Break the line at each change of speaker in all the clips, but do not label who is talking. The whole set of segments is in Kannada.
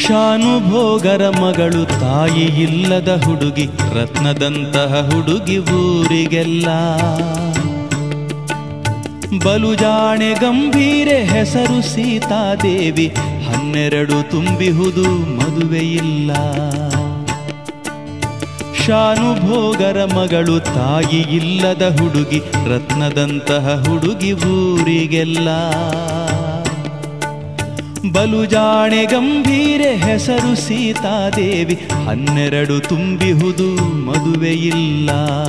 ಶಾನುಭೋಗರ ಮಗಳು ತಾಯಿ ಇಲ್ಲದ ಹುಡುಗಿ ರತ್ನದಂತಹ ಹುಡುಗಿ ಊರಿಗೆಲ್ಲ ಬಲುಜಾಣೆ ಗಂಭೀರೆ ಹೆಸರು ಸೀತಾದೇವಿ ಹನ್ನೆರಡು ತುಂಬಿಹುದು ಮದುವೆಯಿಲ್ಲ ಶಾನುಭೋಗರ ಮಗಳು ತಾಯಿ ಇಲ್ಲದ ಹುಡುಗಿ ರತ್ನದಂತಹ ಹುಡುಗಿ ಊರಿಗೆಲ್ಲ ಬಲುಜಾಣೆ ಗಂಭೀರೆ ಹೆಸರು ಸೀತಾದೇವಿ ಹನ್ನೆರಡು ತುಂಬಿಹುದು ಮದುವೆಯಿಲ್ಲ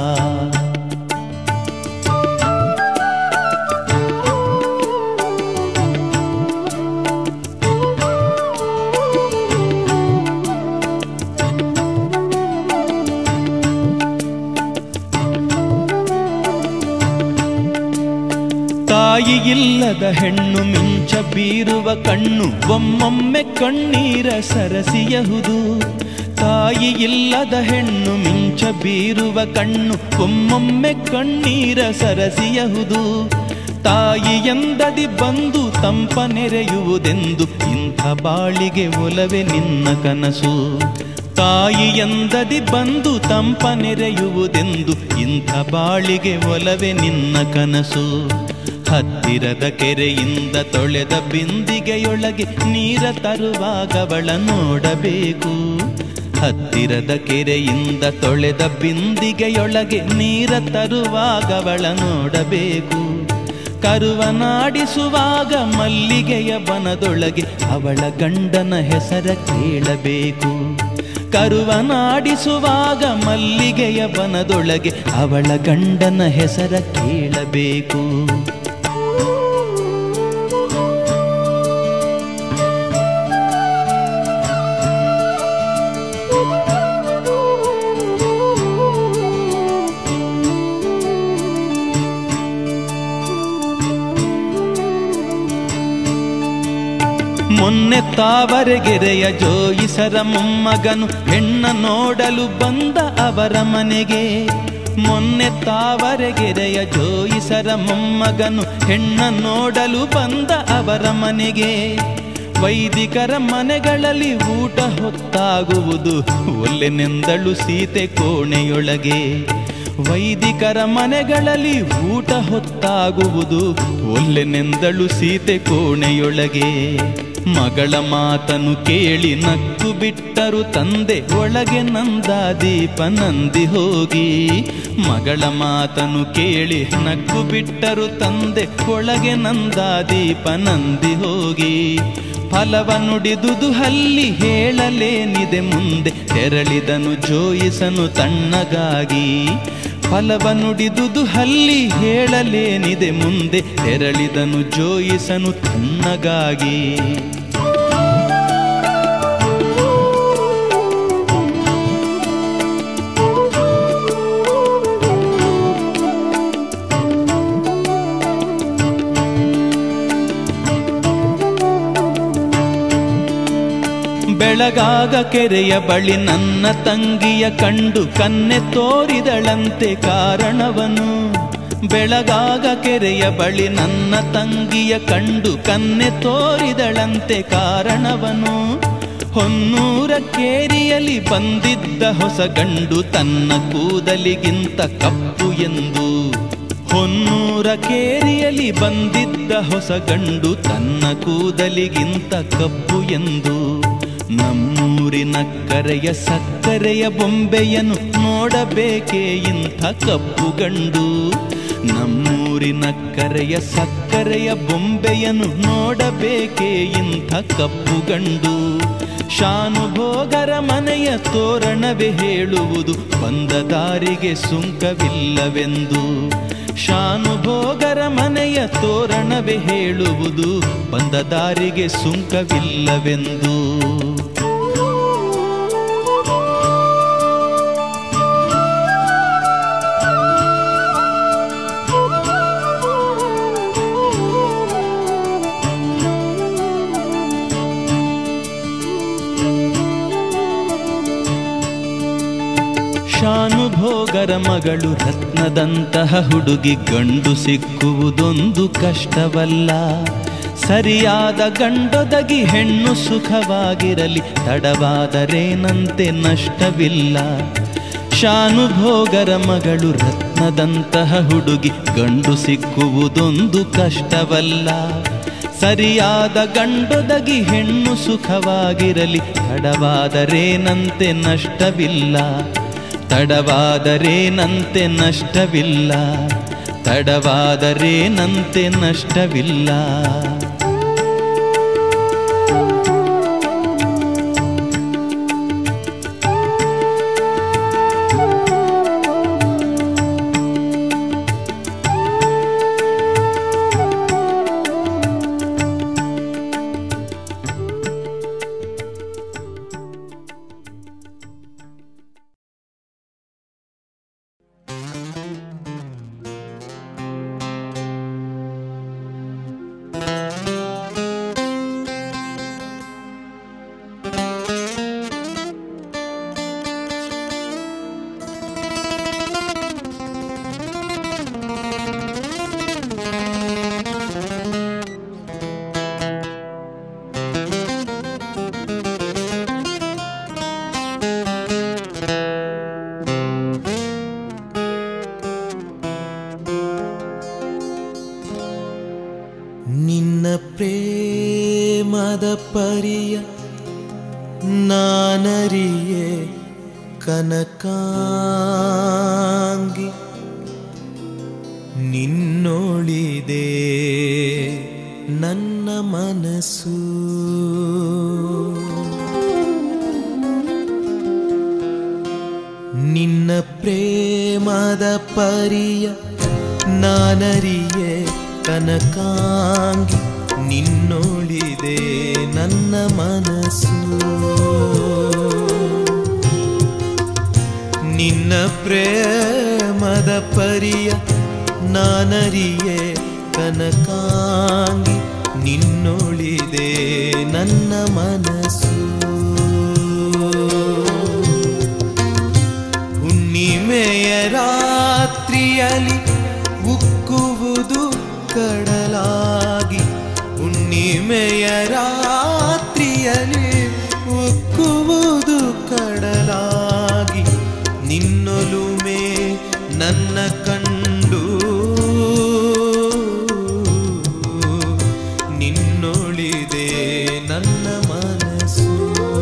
ತಾಯಿ ಇಲ್ಲದ ಹೆಣ್ಣು ಮಿಂಚ ಬೀರುವ ಕಣ್ಣು ಒಮ್ಮೊಮ್ಮೆ ಕಣ್ಣೀರ ಸರಸಿಯಹುದು ತಾಯಿ ಇಲ್ಲದ ಹೆಣ್ಣು ಮಿಂಚ ಬೀರುವ ಕಣ್ಣು ಒಮ್ಮೊಮ್ಮೆ ಕಣ್ಣೀರ ಸರಸಿಯಹುದು ತಾಯಿ ಎಂದದಿ ಬಂದು ತಂಪ ನೆರೆಯುವುದೆಂದು ಇಂಥ ಬಾಳಿಗೆ ಒಲವೆ ನಿನ್ನ ಕನಸು ತಾಯಿ ಎಂದದಿ ಬಂದು ತಂಪ ನೆರೆಯುವುದೆಂದು ಇಂಥ ಬಾಳಿಗೆ ಒಲವೆ ನಿನ್ನ ಕನಸು ಹತ್ತಿರದ ಕೆರೆಯಿಂದ ತೊಳೆದ ಬಿಂದಿಗೆಯೊಳಗೆ ನೀರ ತರುವಾಗವಳ ನೋಡಬೇಕು ಹತ್ತಿರದ ಕೆರೆಯಿಂದ ತೊಳೆದ ಬಿಂದಿಗೆಯೊಳಗೆ ನೀರ ತರುವಾಗವಳ ನೋಡಬೇಕು ಕರುವನಾಡಿಸುವಾಗ ಮಲ್ಲಿಗೆಯ ಬನದೊಳಗೆ ಅವಳ ಗಂಡನ ಹೆಸರ ಕೇಳಬೇಕು ಕರುವನಾಡಿಸುವಾಗ ಮಲ್ಲಿಗೆಯ ಬನದೊಳಗೆ ಅವಳ ಗಂಡನ ಹೆಸರ ಕೇಳಬೇಕು ಮೊನ್ನೆ ತಾವರೆಗೆರೆಯ ಜೋಯಿಸರ ಮೊಮ್ಮಗನು ಹೆಣ್ಣ ನೋಡಲು ಬಂದ ಅವರ ಮನೆಗೆ ಮೊನ್ನೆ ತಾವರೆಗೆರೆಯ ಜೋಯಿಸರ ಮೊಮ್ಮಗನು ಹೆಣ್ಣ ನೋಡಲು ಬಂದ ಅವರ ಮನೆಗೆ ವೈದಿಕರ ಮನೆಗಳಲ್ಲಿ ಊಟ ಹೊತ್ತಾಗುವುದು ಒಲ್ಲೆನೆಂದಳು ಸೀತೆ ಕೋಣೆಯೊಳಗೆ ವೈದಿಕರ ಮನೆಗಳಲ್ಲಿ ಊಟ ಹೊತ್ತಾಗುವುದು ಒಲ್ಲೆನೆಂದಳು ಸೀತೆ ಕೋಣೆಯೊಳಗೆ ಮಗಳ ಮಾತನು ಕೇಳಿ ನಕ್ಕು ಬಿಟ್ಟರು ತಂದೆ ಒಳಗೆ ನಂದ ದೀಪ ನಂದಿ ಹೋಗಿ ಮಗಳ ಮಾತನು ಕೇಳಿ ನಕ್ಕು ಬಿಟ್ಟರು ತಂದೆ ಒಳಗೆ ನಂದ ದೀಪ ನಂದಿ ಹೋಗಿ ಫಲವ ನುಡಿದುದು ಹಲ್ಲಿ ಹೇಳಲೇನಿದೆ ಮುಂದೆ ತೆರಳಿದನು ಜೋಯಿಸನು ತಣ್ಣಗಾಗಿ ಫಲವ ನುಡಿದುದು ಹಲ್ಲಿ ಹೇಳಲೇನಿದೆ ಮುಂದೆ ತೆರಳಿದನು ಜೋಯಿಸನು ತಣ್ಣಗಾಗಿ ಬೆಳಗಾಗ ಕೆರೆಯ ಬಳಿ ನನ್ನ ತಂಗಿಯ ಕಂಡು ಕನ್ನೆ ತೋರಿದಳಂತೆ ಕಾರಣವನು ಬೆಳಗಾಗ ಕೆರೆಯ ಬಳಿ ನನ್ನ ತಂಗಿಯ ಕಂಡು ಕನ್ನೆ ತೋರಿದಳಂತೆ ಕಾರಣವನು ಹೊನ್ನೂರ ಕೇರಿಯಲ್ಲಿ ಬಂದಿದ್ದ ಹೊಸ ಗಂಡು ತನ್ನ ಕೂದಲಿಗಿಂತ ಕಪ್ಪು ಎಂದು ಹೊನ್ನೂರ ಕೇರಿಯಲ್ಲಿ ಬಂದಿದ್ದ ಹೊಸ ಗಂಡು ತನ್ನ ಕೂದಲಿಗಿಂತ ಕಪ್ಪು ಎಂದು ನಮ್ಮೂರಿನ ಕರೆಯ ಸಕ್ಕರೆಯ ಬೊಂಬೆಯನ್ನು ನೋಡಬೇಕೇ ಇಂಥ ಕಪ್ಪು ಗಂಡು ನಮ್ಮೂರಿನ ಕರೆಯ ಸಕ್ಕರೆಯ ಬೊಂಬೆಯನ್ನು ನೋಡಬೇಕೇ ಇಂಥ ಕಪ್ಪು ಗಂಡು ಶಾನುಭೋಗರ ಮನೆಯ ತೋರಣವೇ ಹೇಳುವುದು ಬಂದ ದಾರಿಗೆ ಸುಂಕವಿಲ್ಲವೆಂದು ಶಾನುಭೋಗರ ಮನೆಯ ತೋರಣವೇ ಹೇಳುವುದು ಬಂದ ದಾರಿಗೆ ಸುಂಕವಿಲ್ಲವೆಂದು ಶಾನುಭೋಗರ ಮಗಳು ರತ್ನದಂತಹ ಹುಡುಗಿ ಗಂಡು ಸಿಕ್ಕುವುದೊಂದು ಕಷ್ಟವಲ್ಲ ಸರಿಯಾದ ಗಂಡೊದಗಿ ಹೆಣ್ಣು ಸುಖವಾಗಿರಲಿ ತಡವಾದರೇನಂತೆ ನಷ್ಟವಿಲ್ಲ ಶಾನುಭೋಗರ ಮಗಳು ರತ್ನದಂತಹ ಹುಡುಗಿ ಗಂಡು ಸಿಕ್ಕುವುದೊಂದು ಕಷ್ಟವಲ್ಲ ಸರಿಯಾದ ಗಂಡೊದಗಿ ಹೆಣ್ಣು ಸುಖವಾಗಿರಲಿ ತಡವಾದರೇನಂತೆ ನಷ್ಟವಿಲ್ಲ ತಡವಾದರೇನಂತೆ ನಷ್ಟವಿಲ್ಲ ತಡವಾದರೇನಂತೆ ನಷ್ಟವಿಲ್ಲ
ನಿನ್ನ ಪ್ರೇಮದ ಪರಿಯ ನಾನರಿಯೇ ಕನಕಾಂಗಿ ನಿನ್ನೊಳಿದೆ ನನ್ನ ಮನಸ್ಸು ನಿನ್ನ ಪ್ರೇಮದ ಪರಿಯ ನಾನರಿಯೇ ಕನಕಾಂಗಿ ನಿನ್ನೊಳಿದೆ ನನ್ನ ಮನಸ್ಸು ನಿನ್ನ ಪ್ರೇಮದ ಪರಿಯ ನಾನರಿಯೇ ಕನಕಾಂಗಿ ನಿನ್ನೊಳಿದೆ ನನ್ನ ಮನಸ್ಸು ಹುಣ್ಣಿಮೆಯ ರಾತ್ರಿಯಲ್ಲಿ ಉಕ್ಕುವುದು ಕಡಲಾಗಿ ಹುಣ್ಣಿಮೆಯ ರಾತ್ರಿಯಲ್ಲಿ ಉಕ್ಕುವುದು ಕಡಲಾಗಿ ನಿನ್ನೊಲುಮೆ ನನ್ನ ಕಂಡು ನಿನ್ನೊಳಿದೆ ನನ್ನ ಮನಸ್ಸು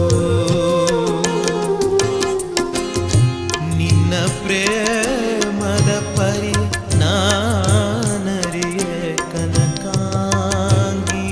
ನಿನ್ನ ಪ್ರೇಮದ ಪರಿ ನಾನರಿಯೇ ಕನಕಾಂಗಿ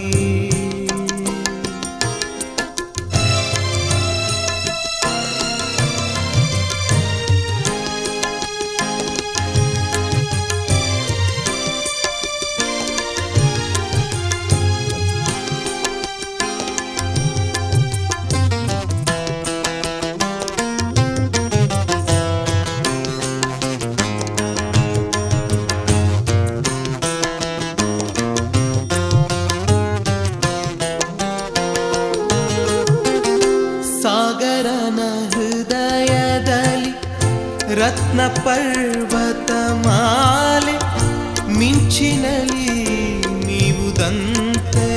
ಸಾಗರನ ಹೃದಯದಲ್ಲಿ ರತ್ನ ಪರ್ವತ ಮಾಲೆ ಮಿಂಚಿನಲ್ಲಿ ಮೀವುದಂತೆ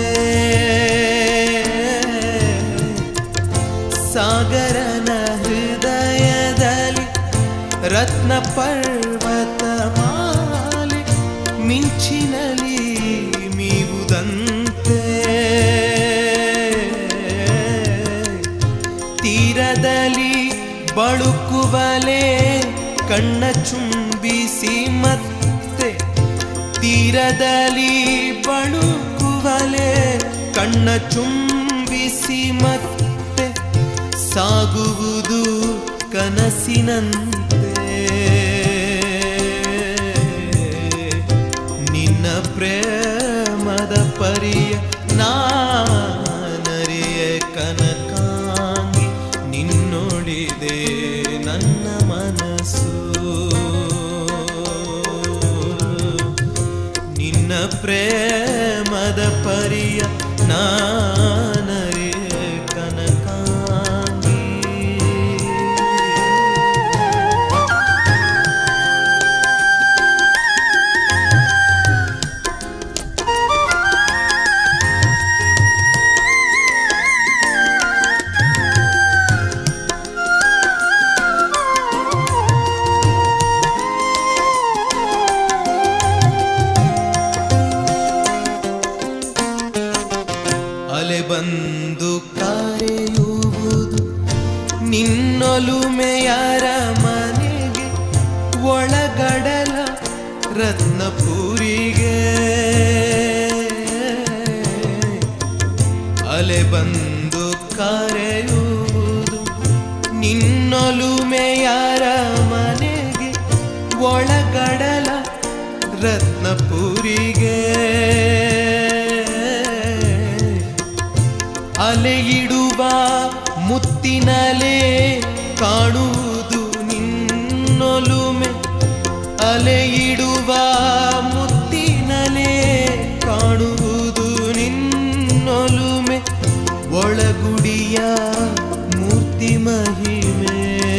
ಸಾಗರನ ಹೃದಯದಲ್ಲಿ ರತ್ನ ಪರ್ವತ ಮಾಲೆ ಮಿಂಚಿನಲ್ಲಿ ಮೀವುದಂತೆ ತೀರದಲ್ಲಿ ಬಳುಕುವಲೆ ಕಣ್ಣ ಚುಂಬಿಸಿ ಮತ್ತೆ ತೀರದಲ್ಲಿ ಬಳುಕುವಲೆ ಕಣ್ಣ ಚುಂಬಿಸಿ ಮತ್ತೆ ಸಾಗುವುದು ಕನಸಿನಂತೆ ನಿನ್ನ ಪ್ರೇಮದ ಪರಿಯ ನಾನರಿಯ ಕನಕಾಂಗಿ ನಿನ್ನೊಳಿದೆ ನನ್ನ ಮನಸ್ಸು ನಿನ್ನ ಪ್ರೇಮದ ಪರಿಯ ನಾನರಿಯ ಕನಕಾಂಗಿ ಬಂದು ಕರೆಯುವುದು ನಿನ್ನೊಲುಮೆಯರ ಮನೆಗೆ ಒಳಗಡಲ ರತ್ನಪುರಿಗೆ ಅಲೆ ಬಂದು ಕರೆಯುವುದು ನಿನ್ನೊಲುಮೆಯರ ಮನೆಗೆ ಒಳಗಡಲ ರತ್ನಪುರಿಗೆ ಅಲೆಯಿಡುವ ಮುತ್ತಿನಲೆ ಕಾಣುವುದು ನಿನ್ನೊಲುಮೆ ಅಲೆಯಿಡುವ ಮುತ್ತಿನಲೆ ಕಾಣುವುದು ನಿನ್ನೊಲುಮೆ ಒಳಗುಡಿಯ ಮೂರ್ತಿ ಮಹಿಮೆ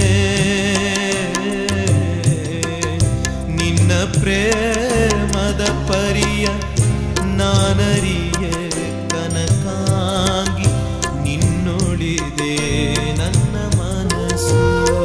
ನಿನ್ನ ಪ್ರೇಮದ ಪರಿಯ ನಾನರಿಯ ಕನಕಾಂಗಿ ನಿನ್ನೊಳಿದೆ ನನ್ನ ಮನಸ್ಸು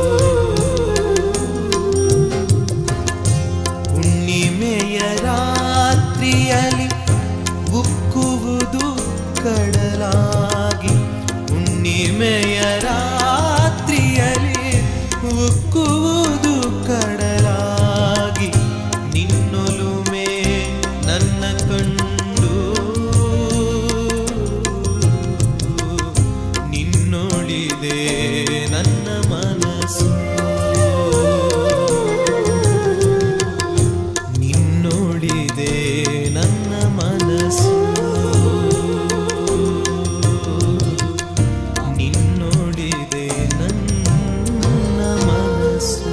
ಹುಣ್ಣಿಮೆಯ ರಾತ್ರಿಯಲ್ಲಿ ಉಕ್ಕುವುದು ಕಡಲಾಗಿ ಹುಣ್ಣಿಮೆಯ ರಾತ್ರಿಯಲ್ಲಿ ಉಕ್ಕುವುದು ಕಡಲಾಗಿ ನಿನ್ನೊಲುಮೆ ನನ್ನ ಕಂಡು ನಿನ್ನೊಳಿದೆ ನನ್ನ ಮನಸ್ಸು ನಿನ್ನೊಳಿದೆ ನನ್ನ ಮನಸ್ಸು ನಿನ್ನೊಳಿದೆ ನನ್ನ ಮನಸ್ಸು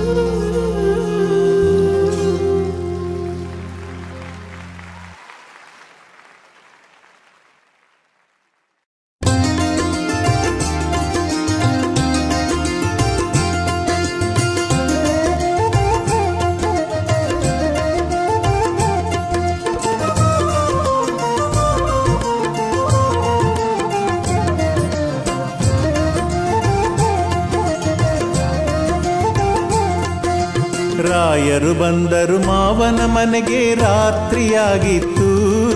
ರಾಯರು ಬಂದರು ಮಾವನ ಮನೆಗೆ ರಾತ್ರಿಯಾಗಿತ್ತು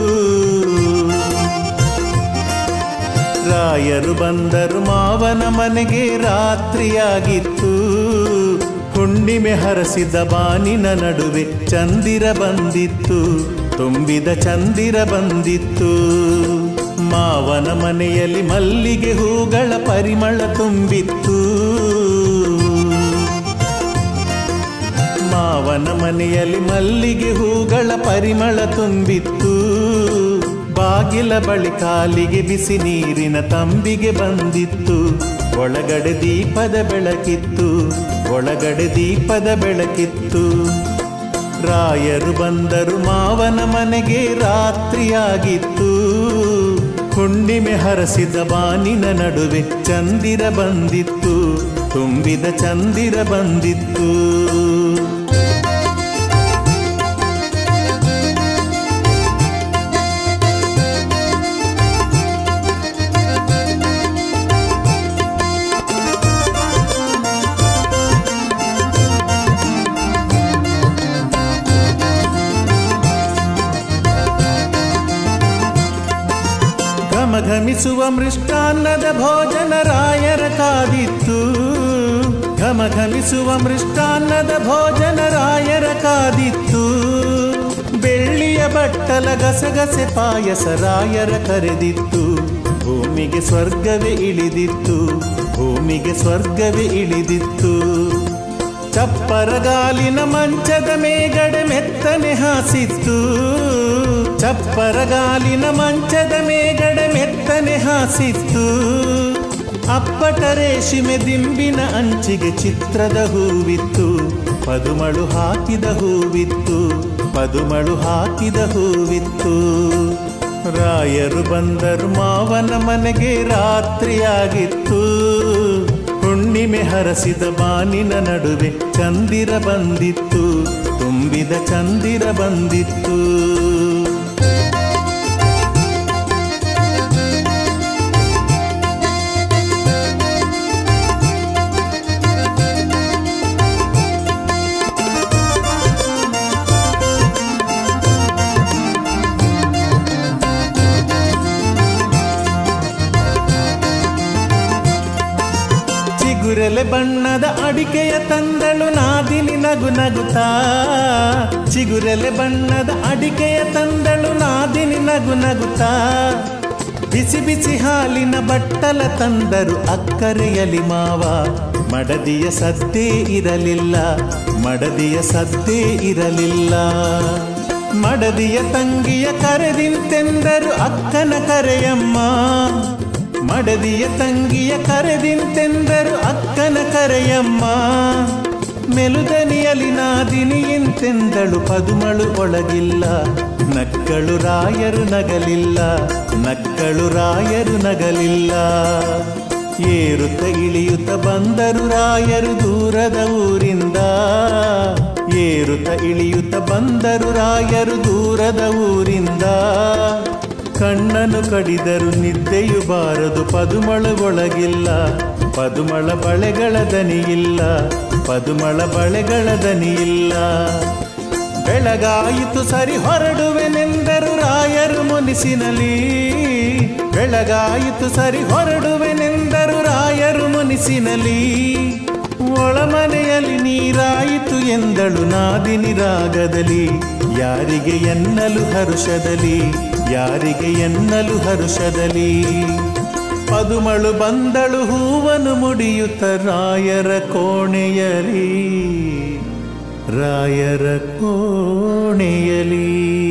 ರಾಯರು ಬಂದರು ಮಾವನ ಮನೆಗೆ ರಾತ್ರಿಯಾಗಿತ್ತು ಹುಣ್ಣಿಮೆ ಹರಸಿದ ಬಾನಿನ ನಡುವೆ ಚಂದಿರ ಬಂದಿತ್ತು ತುಂಬಿದ ಚಂದಿರ ಬಂದಿತ್ತು ಮಾವನ ಮನೆಯಲ್ಲಿ ಮಲ್ಲಿಗೆ ಹೂಗಳ ಪರಿಮಳ ತುಂಬಿತ್ತು ಮಾವನ ಮನೆಯಲ್ಲಿ ಮಲ್ಲಿಗೆ ಹೂಗಳ ಪರಿಮಳ ತುಂಬಿತ್ತು ಬಾಗಿಲ ಬಳಿ ಕಾಲಿಗೆ ಬಿಸಿ ನೀರಿನ ತಂಬಿಗೆ ಬಂದಿತ್ತು ಒಳಗಡೆ ದೀಪದ ಬೆಳಕಿತ್ತು ಒಳಗಡೆ ದೀಪದ ಬೆಳಕಿತ್ತು ರಾಯರು ಬಂದರು ಮಾವನ ಮನೆಗೆ ರಾತ್ರಿಯಾಗಿತ್ತು ಹುಣ್ಣಿಮೆ ಹರಸಿದ ಬಾನಿನ ನಡುವೆ ಚಂದಿರ ಬಂದಿತ್ತು ತುಂಬಿದ ಚಂದಿರ ಬಂದಿತ್ತು ಘಮಘಮಿಸುವ ಮೃಷ್ಟಾನ್ನದ ಭೋಜನ ರಾಯರ ಕಾದಿತ್ತು ಘಮಘಮಿಸುವ ಮೃಷ್ಟಾನ್ನದ ಭೋಜನ ರಾಯರ ಕಾದಿತ್ತು ಬೆಳ್ಳಿಯ ಬಟ್ಟಲ ಗಸಗಸೆ ಪಾಯಸ ರಾಯರ ಕರೆದಿತ್ತು ಭೂಮಿಗೆ ಸ್ವರ್ಗವೇ ಇಳಿದಿತ್ತು ಭೂಮಿಗೆ ಸ್ವರ್ಗವೇ ಇಳಿದಿತ್ತು ಚಪ್ಪರಗಾಲಿನ ಮಂಚದ ಮೇಗಡೆ ಮೆತ್ತನೆ ಹಾಸಿತ್ತು ಚಪ್ಪರಗಾಲಿನ ಮಂಚದ ಮೇಗಡೆ ಮೆತ್ತನೆ ಹಾಸಿತ್ತು ಅಪ್ಪಟ ರೇಷ್ಮೆ ದಿಂಬಿನ ಅಂಚಿಗೆ ಚಿತ್ರದ ಹೂವಿತ್ತು ಪದುಮಳು ಹಾಕಿದ ಹೂವಿತ್ತು ಪದುಮಳು ಹಾಕಿದ ಹೂವಿತ್ತು ರಾಯರು ಬಂದರು ಮಾವನ ಮನೆಗೆ ರಾತ್ರಿಯಾಗಿತ್ತು ಹುಣ್ಣಿಮೆ ಹರಸಿದ ಬಾನಿನ ನಡುವೆ ಚಂದಿರ ಬಂದಿತ್ತು ತುಂಬಿದ ಚಂದಿರ ಬಂದಿತ್ತು ಚಿಗುರೆಲೆ ಬಣ್ಣದ ಅಡಿಕೆಯ ತಂದಳು ನಾದಿನಿ ನಗು ನಗುತ್ತಾ ಚಿಗುರೆಲೆ ಬಣ್ಣದ ಅಡಿಕೆಯ ತಂದಳು ನಾದಿನಿ ನಗು ನಗುತ್ತಾ ಬಿಸಿ ಬಿಸಿ ಹಾಲಿನ ಬಟ್ಟಲ ತಂದರು ಅಕ್ಕರೆಯಲಿ ಮಾವ ಮಡದಿಯ ಸದ್ದೇ ಇರಲಿಲ್ಲ ಮಡದಿಯ ಸದ್ದೇ ಇರಲಿಲ್ಲ ಮಡದಿಯ ತಂಗಿಯ ಕರೆದಿಂತೆಂದರು ಅಕ್ಕನ ಕರೆಯಮ್ಮ ಮಡದಿಯ ತಂಗಿಯ ಕರೆದಿಂತೆಂದರು ಅಕ್ಕನ ಕರೆಯಮ್ಮ ಮೆಲುದನಿಯಲಿ ನಾದಿನಿ ಎಂತೆಂದಳು ಪದುಮಳು ಒಳಗಿಲ್ಲ ನಕ್ಕಳು ರಾಯರು ನಗಲಿಲ್ಲ ನಕ್ಕಳು ರಾಯರು ನಗಲಿಲ್ಲ ಏರುತ್ತ ಇಳಿಯುತ್ತ ಬಂದರು ರಾಯರು ದೂರದ ಊರಿಂದ ಏರುತ್ತ ಇಳಿಯುತ್ತ ಬಂದರು ರಾಯರು ದೂರದ ಊರಿಂದ ಕಣ್ಣನು ಕಡಿದರು ನಿದ್ದೆಯು ಬಾರದು ಪದುಮಳು ಒಳಗಿಲ್ಲ ಪದುಮಳ ಬಳೆಗಳ ದನಿಯಿಲ್ಲ ಪದುಮಳ ಬಳೆಗಳ ದನಿಯಿಲ್ಲ ಬೆಳಗಾಯಿತು ಸರಿ ಹೊರಡುವೆನೆಂದರು ರಾಯರು ಮುನಿಸಿನಲಿ ಬೆಳಗಾಯಿತು ಸರಿ ಹೊರಡುವೆನೆಂದರು ರಾಯರು ಮುನಿಸಿನಲಿ ಒಳಮನೆಯಲ್ಲಿ ನೀರಾಯಿತು ಎಂದಳು ನಾದಿನಿ ರಾಗದಲ್ಲಿ ಯಾರಿಗೆ ಎನ್ನಲು ಹರುಷದಲ್ಲಿ ಯಾರಿಗೆ ಎನ್ನಲು ಹರುಷದಲ್ಲಿ ಪದುಮಳು ಬಂದಳು ಹೂವನು ಮುಡಿಯುತ್ತ ರಾಯರ ಕೋಣೆಯಲಿ ರಾಯರ ಕೋಣೆಯಲಿ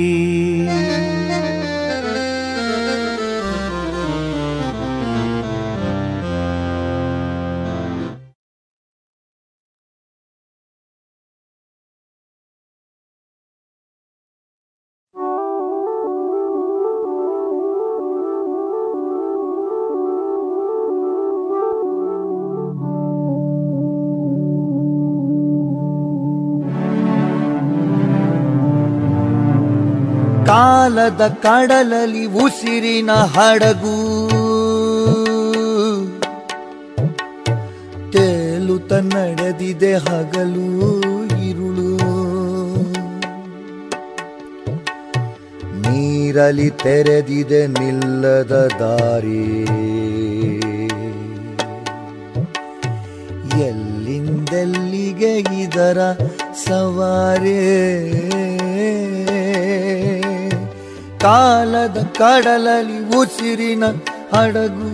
ಕಾಲದ ಕಡಲಲ್ಲಿ ಉಸಿರಿನ ಹಡಗು ತೇಲುತ್ತ ನಡೆದಿದೆ ಹಗಲು ಇರುಳು ನೀರಲಿ ತೆರೆದಿದೆ ನಿಲ್ಲದ ದಾರಿ ಎಲ್ಲಿಂದೆಲ್ಲಿಗೆ ಇದರ ಸವಾರೇ ಕಾಲದ ಕಡಲಲ್ಲಿ ಉಸಿರಿನ ಹಡಗು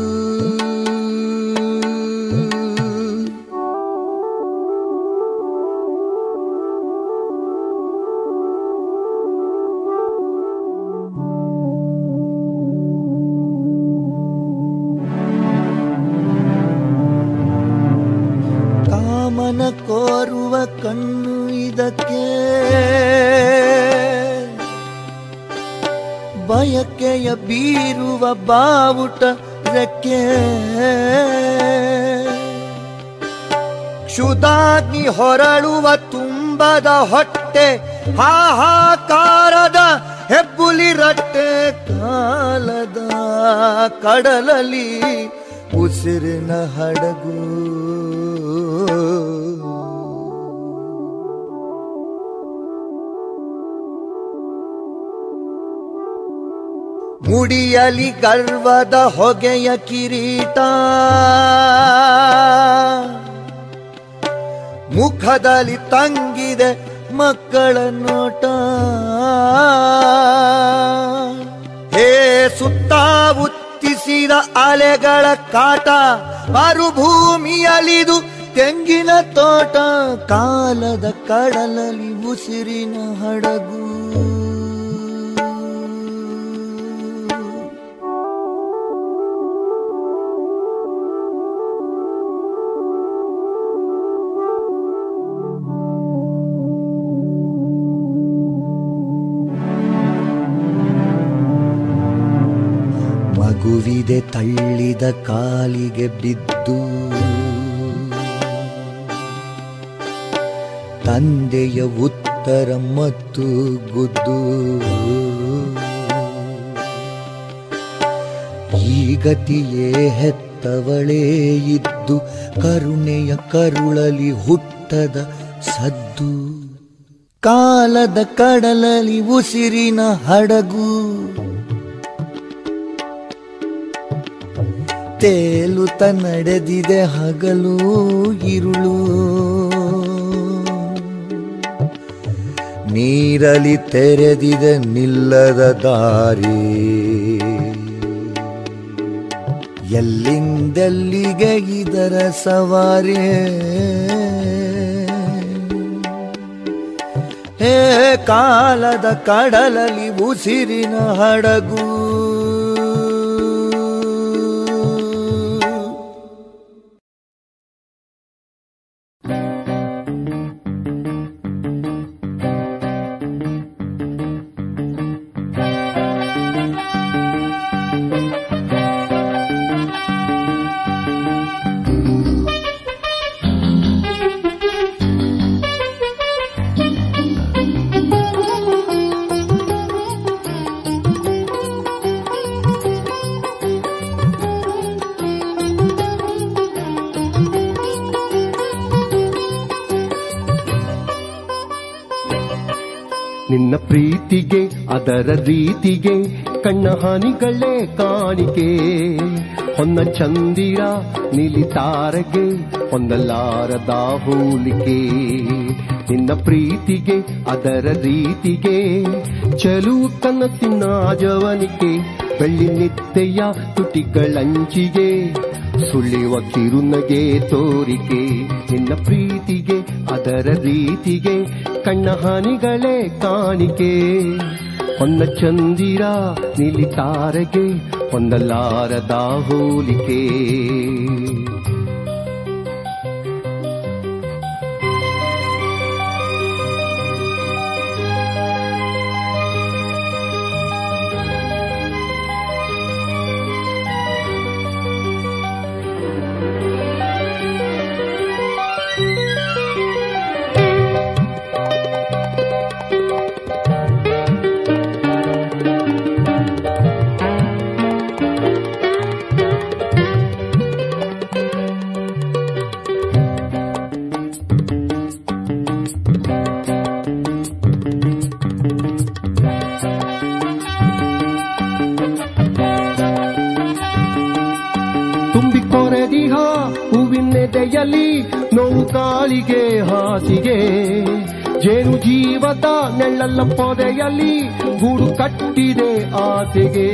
ಕಾಮನ ಕೋರುವ ಕಣ್ಣು ಇದಕ್ಕೆ ಬಯಕೆಯ ಬೀರುವ ಬಾವುಟ ರೆಕ್ಕೆ ಕ್ಷುದಾಗ್ನಿ ಹೊರಳುವ ತುಂಬದ ಹೊಟ್ಟೆ ಹಾಹಾಕಾರದ ಹೆಬ್ಬುಲಿ ರಟ್ಟೆ ಕಾಲದ ಕಡಲಲ್ಲಿ ಉಸಿರಿನ ಹಡಗು ಮುಡಿಯಲಿ ಗರ್ವದ ಹೊಗೆಯ ಕಿರೀಟ ಮುಖದಲ್ಲಿ ತಂಗಿದೆ ಮಕ್ಕಳ ನೋಟ ಹೇ ಸುತ್ತ ಉತ್ತಿಸಿದ ಅಲೆಗಳ ಕಾಟ ಮರುಭೂಮಿಯಲಿದು ತೆಂಗಿನ ತೋಟ ಕಾಲದ ಕಡಲಲ್ಲಿ ಉಸಿರಿನ ಹಡಗು ಮಗುವಿದೆ ತಳ್ಳಿದ ಕಾಲಿಗೆ ಬಿದ್ದು ತಂದೆಯ ಉತ್ತರ ಮತ್ತು ಗುದ್ದು ಈ ಗತಿಯೇ ಹೆತ್ತವಳೇ ಇದ್ದು ಕರುಣೆಯ ಕರುಳಲಿ ಹುಟ್ಟದ ಸದ್ದು ಕಾಲದ ಕಡಲಲಿ ಉಸಿರಿನ ಹಡಗು ತೇಲುತ್ತ ನಡೆದಿದೆ ಹಗಲು ಇರುಳು ನೀರಲಿ ತೆರೆದಿದೆ ನಿಲ್ಲದ ದಾರಿ ಎಲ್ಲಿಂದೆಲ್ಲಿಗೆ ಇದರ ಸವಾರಿ ಹೇ ಕಾಲದ ಕಡಲಲ್ಲಿ ಉಸಿರಿನ ಹಡಗು
ನಿನ್ನ ಪ್ರೀತಿಗೆ ಅದರ ರೀತಿಗೆ ಕಣ್ಣ ಹಾನಿಗಳೇ ಕಾಣಿಕೆ ಹೊನ್ನ ಚಂದಿರ ನಿಲಿತಾರಗೆ ಹೊಂದಲಾರದ ಹೋಲಿಕೆ ನಿನ್ನ ಪ್ರೀತಿಗೆ ಅದರ ರೀತಿಗೆ ಚಲುವು ಕನಸಿನ ಜವನಿಕೆ ಬೆಳ್ಳಿ ನಿತ್ತೆಯ ತುಟಿಗಳಂಚಿಗೆ ಸುಳಿವ ಕಿರುನಗೆ ತೋರಿಕೆ ನಿನ್ನ ಪ್ರೀತಿಗೆ ಅದರ ರೀತಿಗೆ ಕಣ್ಣ ಹಾನಿಗಳೇ ಕಾಣಿಕೆ ಹೊನ್ನ ಚಂದಿರ ನಿಲಿತಾರಗೆ ಹೊಂದಲಾರದ ಹೋಲಿಕೆ ತುಂಬಿ ಕೊರೆದಿಹ ಹೂವಿನೆದೆಯಲ್ಲಿ ನೋವು ಕಾಳಿಗೆ ಹಾಸಿಗೆ ಜೇನು ಜೀವದ ನೆಳ್ಳಲ್ಲ ಪೊದೆಯಲ್ಲಿ ಗೂಡು ಕಟ್ಟಿದೆ ಆಸೆಗೆ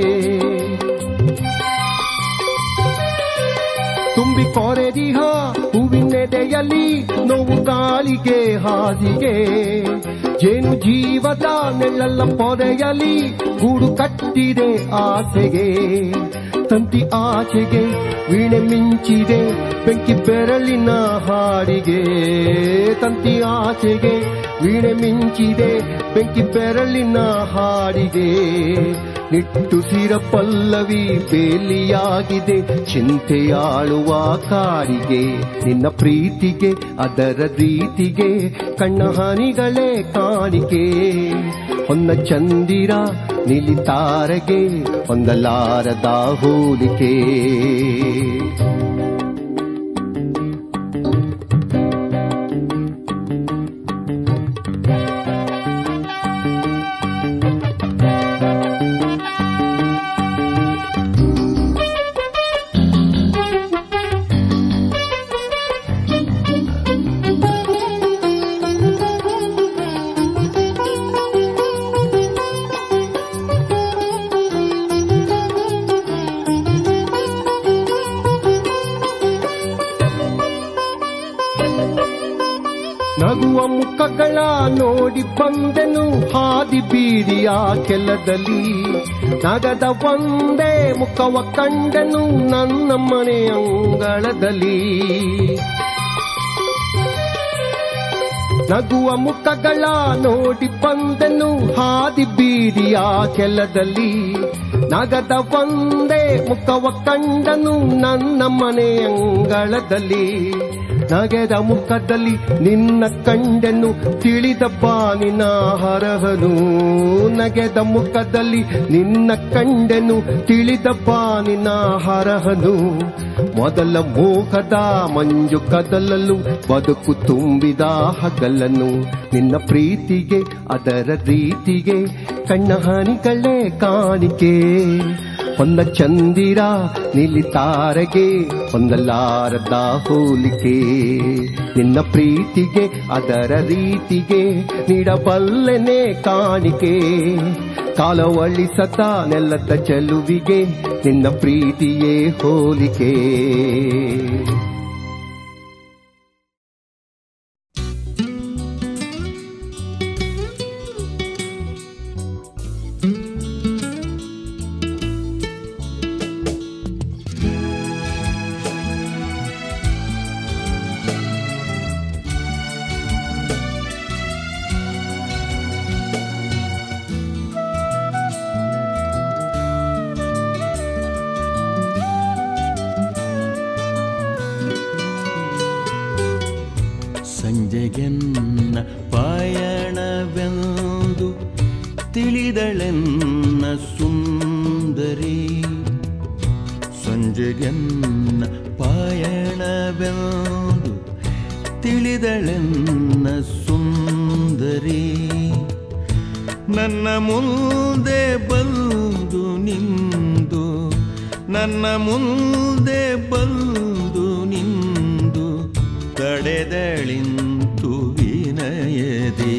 ತುಂಬಿ ಕೊರೆದಿಹ ಹೂವಿನೆದೆಯಲ್ಲಿ ನೋವು ಗಾಳಿಗೆ ಹಾಸಿಗೆ ಜೇನು ಜೀವದ ನೆಳ್ಳಲ್ಲ ಪೊದೆಯಲ್ಲಿ ಗೂಡು ಕಟ್ಟಿದೆ ಆಸೆಗೆ ತಂತಿ ಆಚೆಗೆ ವೀಣೆ ಮಿಂಚಿದೆ ಬೆಂಕಿ ಬೆರಳಿನ ಹಾಡಿಗೆ ತಂತಿ ಆಚೆಗೆ ವೀಣೆ ಮಿಂಚಿದೆ ಬೆಂಕಿ ಬೆರಳಿನ ಹಾಡಿಗೆ ನಿಟ್ಟುಸಿರ ಪಲ್ಲವಿ ಬೇಲಿಯಾಗಿದೆ ಚಿಂತೆಯಾಳುವ ಕಾಡಿಗೆ ನಿನ್ನ ಪ್ರೀತಿಗೆ ಅದರ ರೀತಿಗೆ ಕಣ್ಣ ಹಾನಿಗಳೇ ಕಾಣಿಕೆ ಹೊನ್ನ ಚಂದಿರ ನಿಲಿತಾರಗೆ ಹೊಂದಲಾರದ ಹೋಲಿಕೆ ನಗುವ ಮುಖಗಳ ನೋಡಿ ಬಂದೆನು ಹಾದಿ ಬೀದಿಯ ಕೆಲದಲ್ಲಿ ನಗದ ಒಂದೇ ಮುಖವ ಕಂಡನು ನನ್ನ ಮನೆ ಅಂಗಳದಲ್ಲಿ ನಗುವ ಮುಖಗಳ ನೋಡಿ ಬಂದನು ಹಾದಿ ಬೀದಿಯ ಕೆಲದಲ್ಲಿ ನಗದ ಒಂದೇ ಮುಖವ ಕಂಡನು ನನ್ನ ಮನೆ ಅಂಗಳದಲ್ಲಿ ನಗೆದ ಮುಖದಲ್ಲಿ ನಿನ್ನ ಕಂಡನು ತಿಳಿದ ಬಾನಿನ ಹರಹನು ನಗೆದ ಮುಖದಲ್ಲಿ ನಿನ್ನ ಕಂಡನು ತಿಳಿದ ಬಾನಿನ ಹರಹನು ಮೊದಲ ಮೋಹದ ಮಂಜು ಕದಲಲು ಬದುಕು ತುಂಬಿದ ಹಗಲನು ನಿನ್ನ ಪ್ರೀತಿಗೆ ಅದರ ರೀತಿಗೆ ಕಣ್ಣ ಹಾನಿಗಳೇ ಕಾಣಿಕೆ ಹೊಂದ ಚಂದಿರ ನಿಲಿತಾರಗೆ ಹೊಂದಲಾರದ ಹೋಲಿಕೆ ನಿನ್ನ ಪ್ರೀತಿಗೆ ಅದರ ರೀತಿಗೆ ನೀಡಬಲ್ಲೆನೆ ಕಾಣಿಕೆ ಕಾಲವಳಿಸತ ನೆಲ್ಲದ ಚೆಲುವಿಗೆ ನಿನ್ನ ಪ್ರೀತಿಯೇ ಹೋಲಿಕೆ
ಸಂಜೆಗೆನ್ನ ಪಾಯಣವೆಂದು ತಿಳಿದಳೆನ್ನ ಸುಂದರಿ ಸಂಜೆಗೆನ್ನ ಪಾಯಣವೆಂದು ತಿಳಿದಳೆನ್ನ ಸುಂದರಿ ನನ್ನ ಮುಂದೆ ಬಂದು ನಿಂದು ನನ್ನ ಮುಂದೆ ಬಂದು ನಿಂದು ತಡೆದಳಿಂತು ವಿನಯದಿ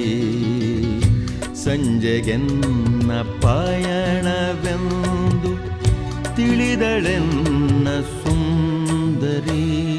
ಸಂಜೆಗೆನ್ನ ಪಾಯಣವೆಂದು ತಿಳಿದಳೆನ್ನ ಸುಂದರಿ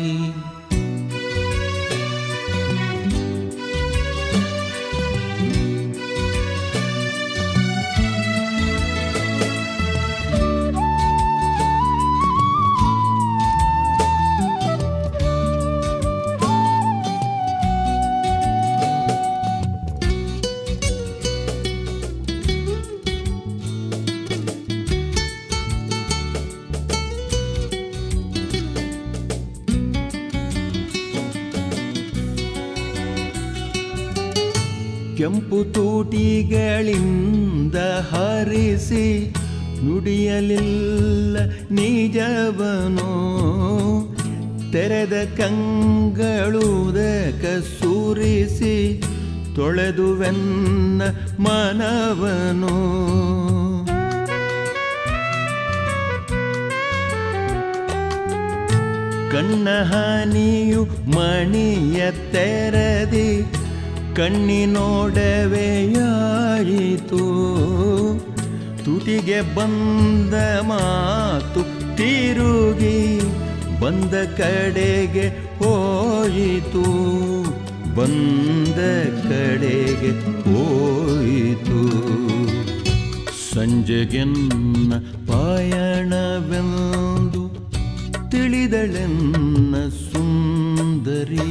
ಕೆಂಪು ತೂಟಿಗಳಿಂದ ಹರಿಸಿ ನುಡಿಯಲಿಲ್ಲ ನಿಜವನು ತೆರೆದ ಕಂಗಳುದಕ ಸೂರಿಸಿ ತೊಳೆದುವೆನ್ನ ಮನವನು ಕಣ್ಣ ಹಾನಿಯು ಮಣಿಯ ತೆರದಿ ಕಣ್ಣಿನೋಡವೆಯಾಯಿತು ತುಟಿಗೆ ಬಂದ ಮಾತು ತಿರುಗಿ ಬಂದ ಕಡೆಗೆ ಹೋಯಿತು ಬಂದ ಕಡೆಗೆ ಹೋಯಿತು ಸಂಜೆಗೆನ್ನ ಪಾಯಣವೆಂದು ತಿಳಿದಳೆನ್ನ ಸುಂದರಿ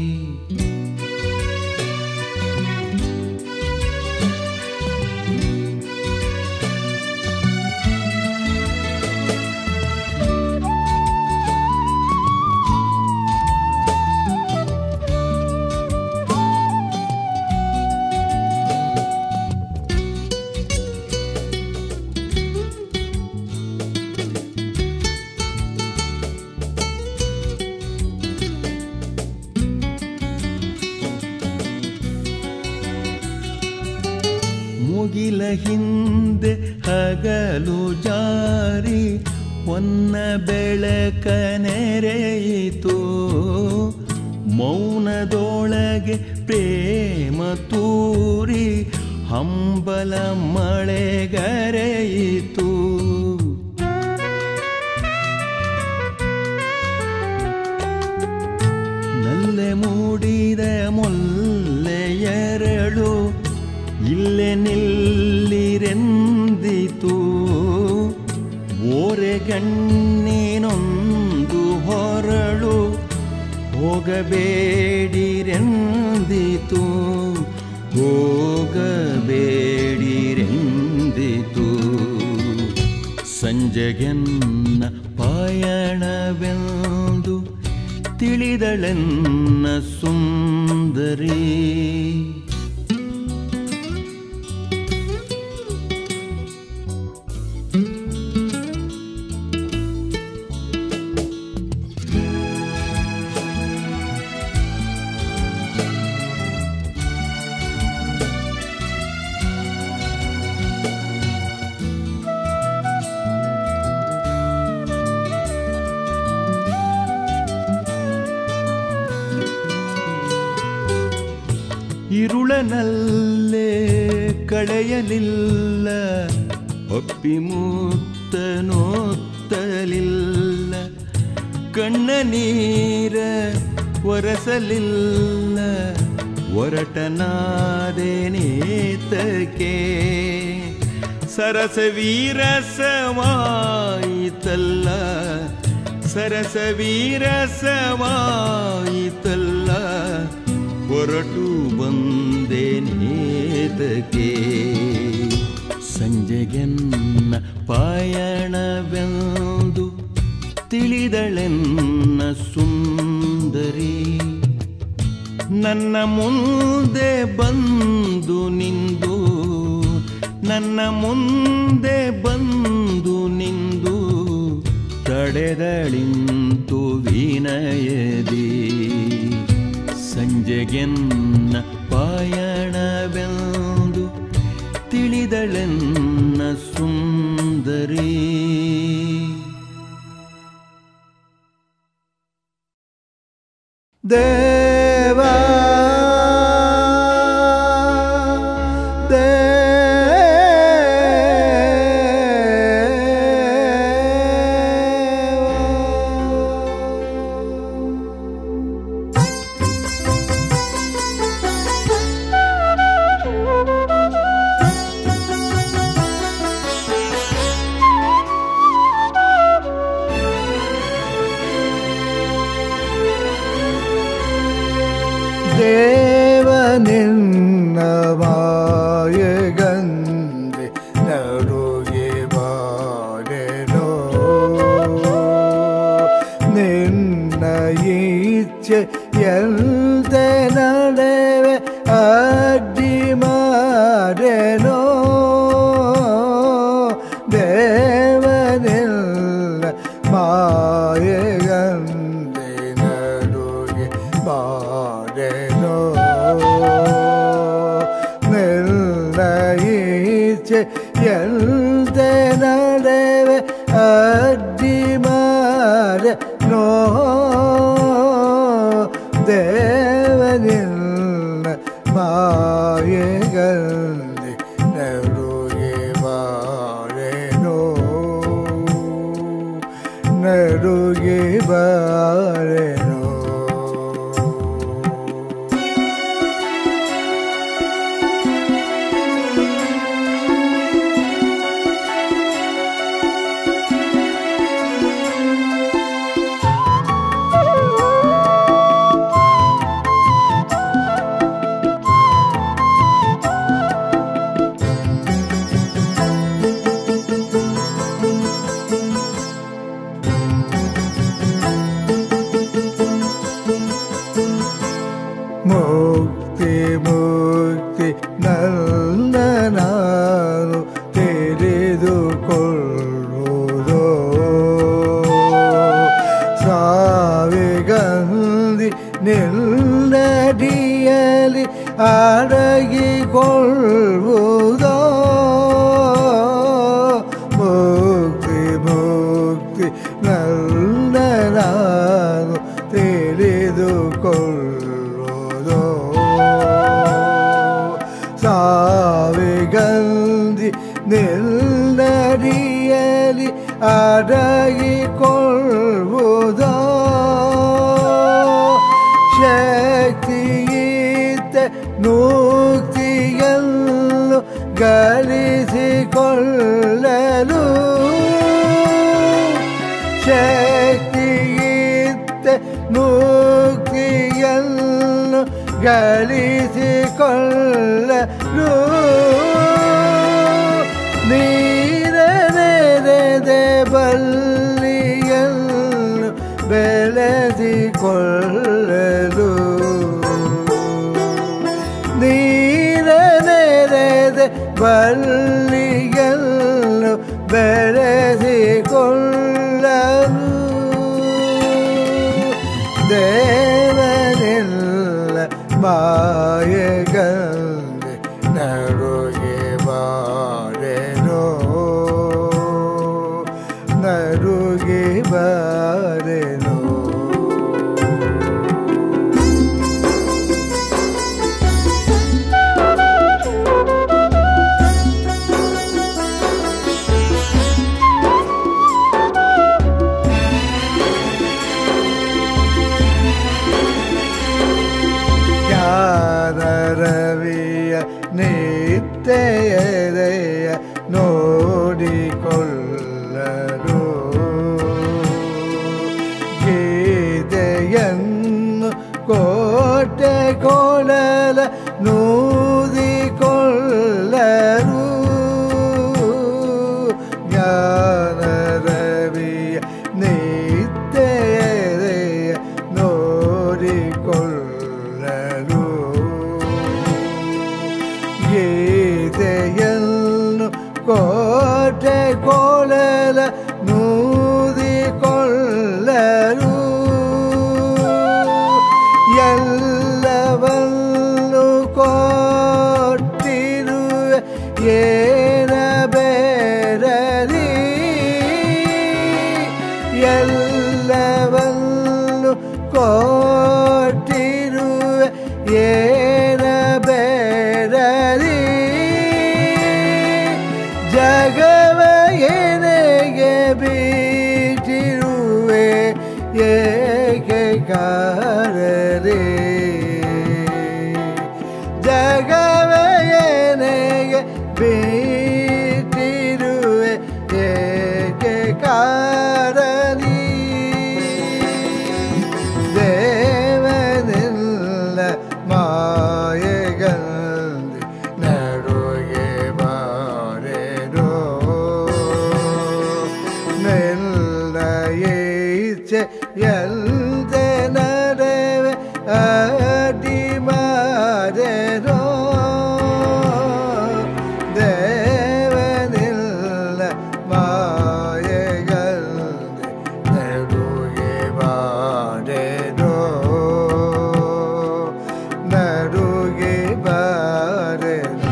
ಮುಗಿಲ ಹಿಂದೆ ಹಗಲು ಜಾರಿ ಹೊನ್ನ ಬೆಳಕ ನೆರೆಯಿತು ಮೌನದೊಳಗೆ ಪ್ರೇಮ ತೂರಿ ಹಂಬಲ ಮಳೆಗರೆಯಿತು ನಲ್ಲೆ ಮೂಡಿದ ಮೊಲ್ಲೆಯರಳು ಇಲ್ಲೇ ನಿಲ್ಲಿರೆಂದಿತು ಓರೆ ಗಣ್ಣಿನೊಂದು ಹೊರಳು ಹೋಗಬೇಡಿರೆಂದಿತು ಹೋಗಬೇಡಿರೆಂದಿತು ಸಂಜೆಗೆನ್ನ ಪಾಯಣವೆಂದು ತಿಳಿದಳೆನ್ನ ಸುಂದರಿ ಇರುಳನಲ್ಲೇ ಕಳೆಯಲಿಲ್ಲ ಒಪ್ಪಿ ಮುತ್ತ ನೋತ್ತಲಿಲ್ಲ ಕಣ್ಣ ನೀರ ಒರಸಲಿಲ್ಲ ಒರಟನಾದೇನೇತಕ್ಕೆ ಸರಸವೀರಸವಾಯಿತಲ್ಲ ಸರಸವೀರಸವಾಯಿತಲ್ಲ ಹೊರಟು ಬಂದೇನೇತಕ್ಕೆ ಸಂಜೆಗೆನ್ನ ಪಾಯಣವೆಂದು ತಿಳಿದಳೆನ್ನ ಸುಂದರಿ ನನ್ನ ಮುಂದೆ ಬಂದು ನಿಂದು ನನ್ನ ಮುಂದೆ ಬಂದು ನಿಂದು ತಡೆದಳಿಂತು ವಿನಯದಿ ಸಂಜೆಗೆನ್ನ ಪಾಯಣವೆಂದು ತಿಳಿದಳೆನ್ನ ಸುಂದರಿ
ದೇವ ದೇವನಿನ್ನ ಮಾಯಗಂದೆ ನಡುಗೆ ಬಾರೆನೋ ನಿನ್ನ ಈಚ್ಛೆ ಎಲ್ದೆ ನಡೆವೆ ಅಡ್ಡಿ ಮಾರೆನೋ ದೇವನಿಲ್ಲ ಮಾಯಗಂದೆ ನಡುಗೆ ಬಾರೆನೋ ನಿಲ್ಲ ಈಚೆ ಎಲ್ದೆ ನಡೆವೆ ಅಡ್ಡಿ ಮಾರೆ ನೋ ದೇವನಿಲ್ಲ ಮಾಯಗಂದೆ ನಡುಗೆ ಬಾರೆನೋ ನಡುಗೆ ಬಾರೆನೋ ಮುಕ್ತಿ ಮುಕ್ತಿ ನನ್ನ ನಾನು ತಿಳಿದುಕೊಳ್ಳುವುದು ಸಾವಿಗಂದಿ ನಿಲ್ಲಡಿಯಲಿ ಅಡಗಿಕೊಳ್ಳುವುದೋ ಮುಕ್ತಿ ಮುಕ್ತಿ ನನ್ನ ನಾನು ತಿಳಿದುಕೊಳ್ಳುವುದು ಸಾವಿಗಂದಿ ನಿಲ್ಲಡಿಯಲಿ ಅಡಗಿಕೊಳ್ಳುವುದೋ ಶಕ್ತಿಯಿದ್ದ ನೂಕ್ತಿಯನ್ನು ಗಳಿಸಿಕೊಳ್ಳಲು ಶಕ್ತಿಯಿದ್ದ ಮುಕ್ತಿಯನ್ನು ಗಳಿಸಿಕೊಳ್ಳಲು ನೀರನೆರೆದೆ ಬಲ್ಲಿಯನ್ನು ಬೆಳೆಸಿಕೊಳ್ಳಲು ನೀರನೆರೆದೆ ಬಲ್ಲಿಯನ್ನು ಬೆಳೆಸಿಕೊಳ್ಳಲು ದೇವನಿಲ್ಲ ಮಾಯಗಂದೆ ನಡುಗೆ ಬಾರೆನೋ ನಡುಗೆ ಬಾರೆನೋ ನೂದಿಕೊಳ್ಳರು ಜ್ಞಾನ ರವಿಯ ನಿತ್ಯರೆಯ ನೋಡಿಕೊಳ್ಳರು ಗೀತೆಯನ್ನು ಕೋಟೆ ಕೊಳಲ ನೂದಿಕೊಳ್ಳರು ಎಲ್ಲವನ್ನು ಕೊಟ್ಟಿರುವೆ ಏನ ಬೇಡಲಿ ಎಲ್ಲವನ್ನು ಕೊಟ್ಟಿರುವೆ ಏನ ಬೇಡಲಿ ಜಗವ ಏನೆಗೆ ಬಿಟ್ಟಿರುವೆ ಏಕೆ ಕಾರರೆ ಜಗವ ಏನೆಗೆ ಬಿಟ್ಟಿರುವೆ ಏಕೆ ಕಾರಲಿ ದೇವನೆಲ್ಲ ಮಾಯೆಗಂದಿ ನಡುಗೆ ಬಾರೆರೋ ನೆಲ್ಲ ಈಚೆ ಎಲ್ದೆ ನಡುವೆ ಅಡಿ ಮಾರೆರೋ ದೇವನಿಲ್ಲ ಮಾಯೆಗಂದಿ ನಡುಗೆ ಬಾರೆರೋ ನಡುಗೆ ಬಾರೆರೋ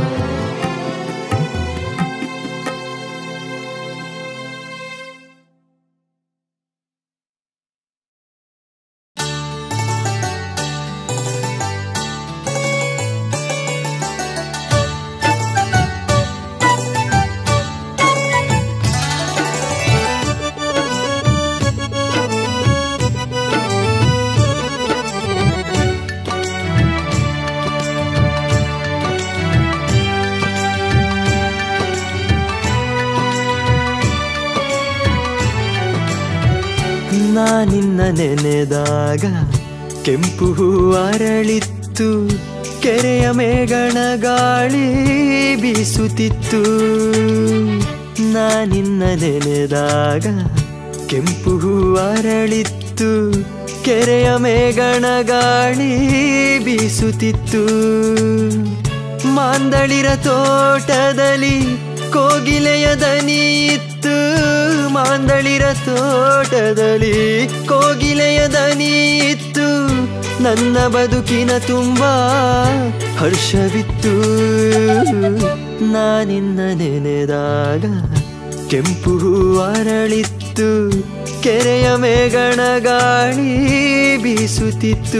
ನಾನಿನ್ನ ನೆನೆದಾಗ ಕೆಂಪು ಹೂ ಅರಳಿತ್ತು ಕೆರೆಯ ಮೇಗಣ ಗಾಳಿ ಬೀಸುತ್ತಿತ್ತು ನಾನಿನ್ನ ನೆನೆದಾಗ ಕೆಂಪು ಹೂ ಅರಳಿತ್ತು ಕೆರೆಯ ಮೇಗಣ ಗಾಳಿ ಬೀಸುತ್ತಿತ್ತು ಮಾಂದಳಿರ ತೋಟದಲ್ಲಿ ಕೋಗಿಲೆಯ ದನಿ ಇತ್ತು ಮಾಂದಳಿರ ತೋಟದಲ್ಲಿ ಕೋಗಿಲೆಯ ದನಿ ಇತ್ತು ನನ್ನ ಬದುಕಿನ ತುಂಬಾ ಹರ್ಷವಿತ್ತು ನಾನಿನ್ನ ನೆನೆದಾಗ ಕೆಂಪು ಹೂ ಅರಳಿತ್ತು ಕೆರೆಯ ಮೇಗಣ ಗಾಳಿ ಬೀಸುತ್ತಿತ್ತು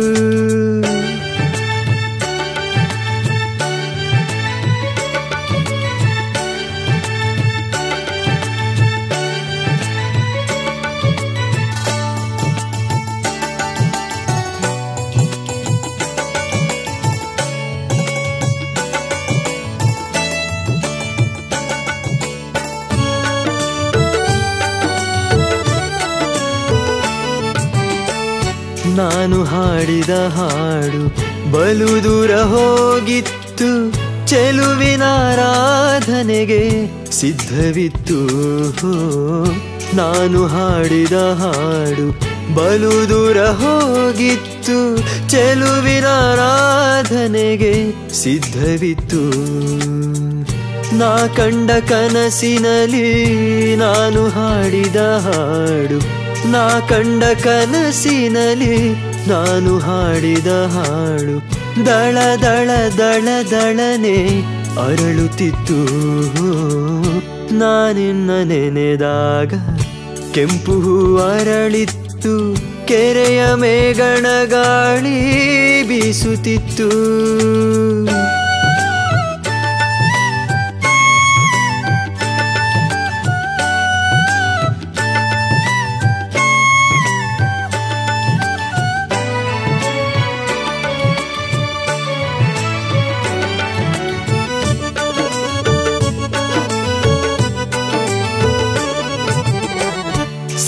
ನಾನು ಹಾಡಿದ ಹಾಡು ಬಲು ದೂರ ಹೋಗಿತ್ತು ಚೆಲುವಿನ ಆರಾಧನೆಗೆ ಸಿದ್ಧವಿತ್ತು ನಾನು ಹಾಡಿದ ಹಾಡು ಬಲು ದೂರ ಹೋಗಿತ್ತು ಚೆಲುವಿನ ಆರಾಧನೆಗೆ ಸಿದ್ಧವಿತ್ತು ನಾ ಕಂಡ ಕನಸಿನಲ್ಲಿ ನಾನು ಹಾಡಿದ ಹಾಡು ನಾ ಕಂಡ ಕನಸಿನಲ್ಲಿ ನಾನು ಹಾಡಿದ ಹಾಡು ದಳ ದಳ ದಳ ದಳನೆ ಅರಳುತ್ತಿತ್ತು ನಾನಿನ್ನ ನೆನೆದಾಗ ಕೆಂಪು ಹೂ ಅರಳಿತ್ತು ಕೆರೆಯ ಮೇಗಣ ಗಾಳಿ ಬೀಸುತ್ತಿತ್ತು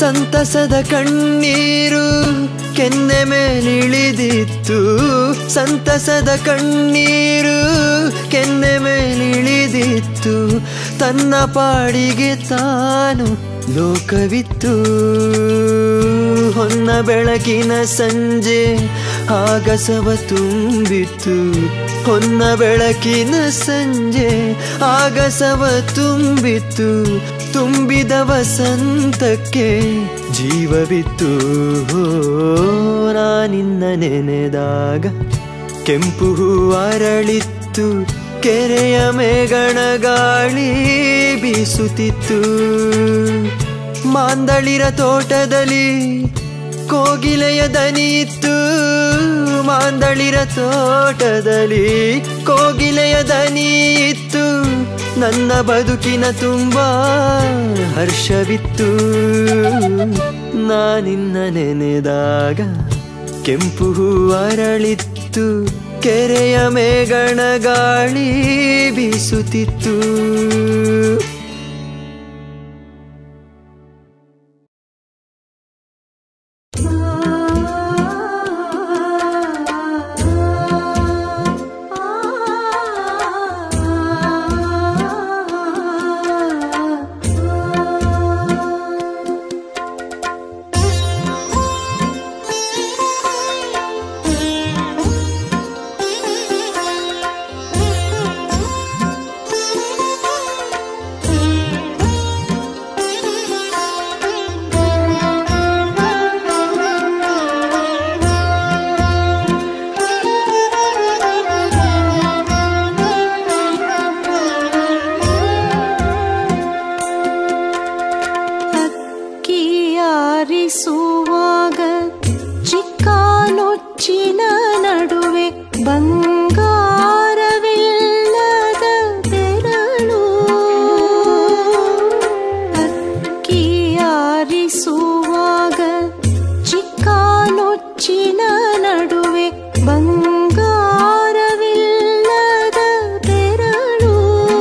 ಸಂತಸದ ಕಣ್ಣೀರು ಕೆನ್ನೆ ಮೇಲಿಳಿದಿತ್ತು ಸಂತಸದ ಕಣ್ಣೀರು ಕೆನ್ನೆ ಮೇಲಿಳಿದಿತ್ತು ತನ್ನ ಪಾಡಿಗೆ ತಾನು ಲೋಕವಿತ್ತು ಹೊನ್ನ ಬೆಳಕಿನ ಸಂಜೆ ಆಗಸವ ತುಂಬಿತ್ತು ಹೊನ್ನ ಬೆಳಕಿನ ಸಂಜೆ ಆಗಸವ ತುಂಬಿತ್ತು ತುಂಬಿದ ವಸಂತಕ್ಕೆ ಜೀವವಿತ್ತು ನಾನಿನ್ನ ನೆನೆದಾಗ ಕೆಂಪು ಹೂ ಅರಳಿತ್ತು ಕೆರೆಯ ಮೇಗಣ ಗಾಳಿ ಬೀಸುತ್ತಿತ್ತು ಮಾಂದಳಿರ ತೋಟದಲ್ಲಿ ಕೋಗಿಲೆಯ ದನಿ ಇತ್ತು ಮಾಂದಳಿರ ತೋಟದಲ್ಲಿ ಕೋಗಿಲೆಯ ದನಿ ಇತ್ತು ನನ್ನ ಬದುಕಿನ ತುಂಬ ಹರ್ಷವಿತ್ತು ನಾನಿನ್ನ ನೆನೆದಾಗ ಕೆಂಪು ಹೂ ಅರಳಿತ್ತು ಕೆರೆಯ ಮೇಗಣ ಗಾಳಿ ಬೀಸುತ್ತಿತ್ತು
ಅಕ್ಕಿಯಾರಿಸುವಾಗ ಚಿಕ್ಕಾನೊಚ್ಚಿನ ನಡುವೆ ಬಂಗಾರವಿಲ್ಲದ ಬೆರಳು ಅಕ್ಕಿಯಾರಿಸುವಾಗ ಚಿಕ್ಕಾನೊಚ್ಚಿನ ನಡುವೆ ಬಂಗಾರವಿಲ್ಲದ ಬೆರಳು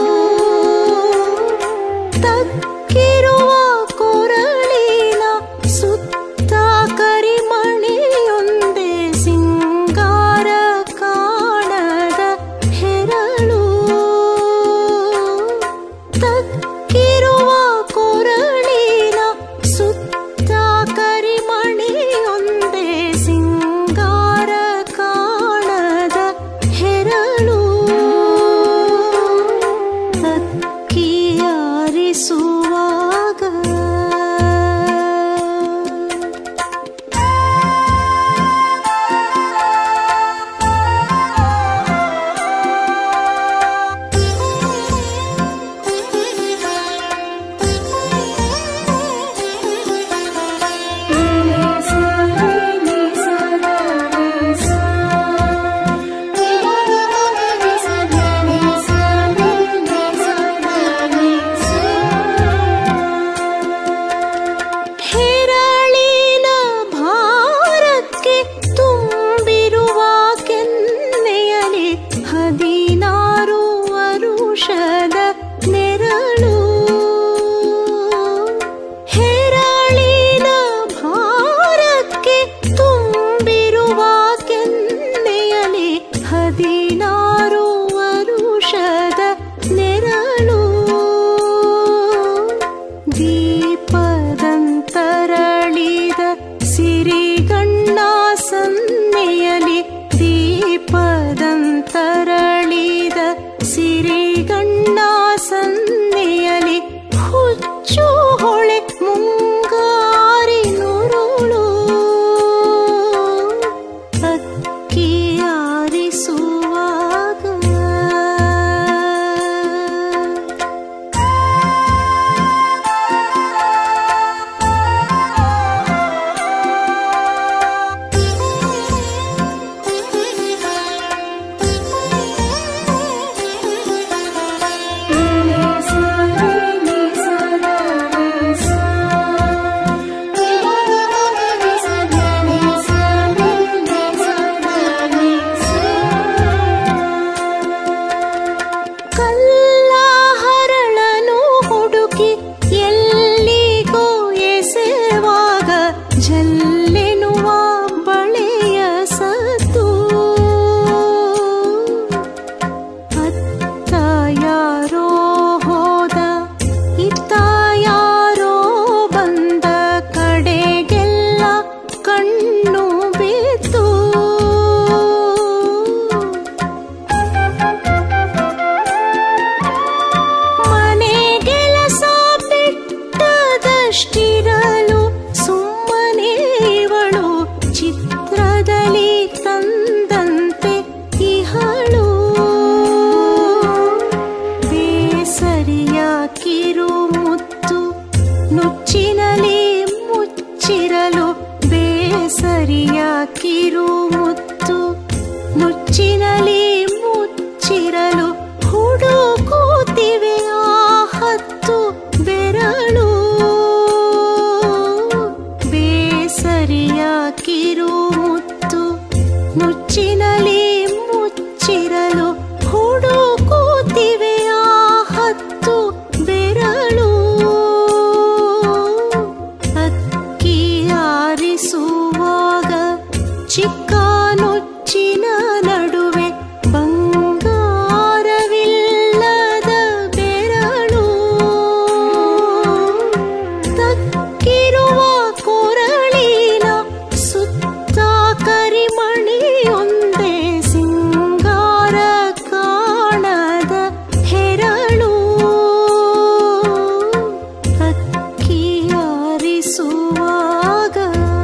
ತಕ್ಕಿರುವ ಕೊರಳಿನ ಸುತ್ತ ಕರಿಮಣಿಯೊಂದೇ ಸಿಂಗಾರ ಕಾಣದ ಹೆರಳು ತಕ್ಕಿರುವ ಕೊರಳಿನ ಸುತ್ತ ಕರಿಮಣಿಯೊಂದೇ ಸಿಂಗಾರ ಕಾಣದ ಹೆರಳು ಅಕ್ಕಿಯಾರಿಸುವಾಗ ಹೆರಳಿನ ಭಾರಕ್ಕೆ ತುಂಬಿರುವ ಕೆನ್ನೆಯಲಿ ಹದಿನಾರು ವರುಷದ ನೆರಳು ಹೆರಳಿನ ಭಾರಕ್ಕೆ ತುಂಬಿರುವ ಕೆನ್ನೆಯಲಿ ಹದಿನಾರು ವರುಷದ ನೆರಳು ದೀಪದಂತರಳಿದ ಸಿರಿಗಣ್ಣ ಸನ್ನೆಯಲಿ ದೀಪದಂತರಳಿದ ಸಿರಿಗಣ್ಣ ಸನ್ನೆಯಲಿ ಹುಚ್ಚು ಹೊಳೆ ಮುಂಗಾರಿ ನುರುಳು ಅಕ್ಕಿಯಾರಿಸುವಾಗ ಎಲ್ಲೆನ್ನುವ ಬಳೆಯ ಸತ್ತು ಅತ್ತ ಯಾರೋ ಹೋದ ಇತ್ತ ಯಾರೋ ಬಂದ ಕಡೆಗೆಲ್ಲ ಕಣ್ಣು ಬಿತ್ತು ಮನೆ ಕೆಲಸ ಬಿಟ್ಟದಷ್ಟಿರಲು ಸುಮ್ಮನೆ ಇವಳು ಚಿತ್ರದಲ್ಲಿ ತಂದಂತೆ ಇಹಳು ಬೇಸರಿಯ ಕಿರು ಮುತ್ತು ನುಚ್ಚಿನಲಿ ಮುಚ್ಚಿರಲು ಬೇಸರಿಯ ಕಿರು ಮುತ್ತು ನುಚ್ಚಿನಲಿ ಮುಚ್ಚಿರಲು ಹುಡುಕುತ್ತಿವೆ ಆ ಹತ್ತು ಬೆರಳು ಬೇಸರಿಯ ಕಿರು ಮುತ್ತು ನುಚ್ಚಿನಲಿ ಮುಚ್ಚಿರಲು ಹುಡುಕುತ್ತಿವೆ ಆ ಹತ್ತು ಬೆರಳು ಅಕ್ಕಿ ಆರಿಸುವಾಗ ಚಿಕ್ಕ ನುಚ್ಚಿನ ನಡುವೆ ಬಂಗಾರವಿಲ್ಲದ ಬೆರಳು ತಕ್ಕಿರುವ ಕೊರಳಿನ ಸುತ್ತ ಕರಿಮಣಿಯೊಂದೇ ಸಿಂಗಾರ ಕಾಣದ ಹೆರಳು ಅಕ್ಕಿ ಆರಿಸುವಾಗ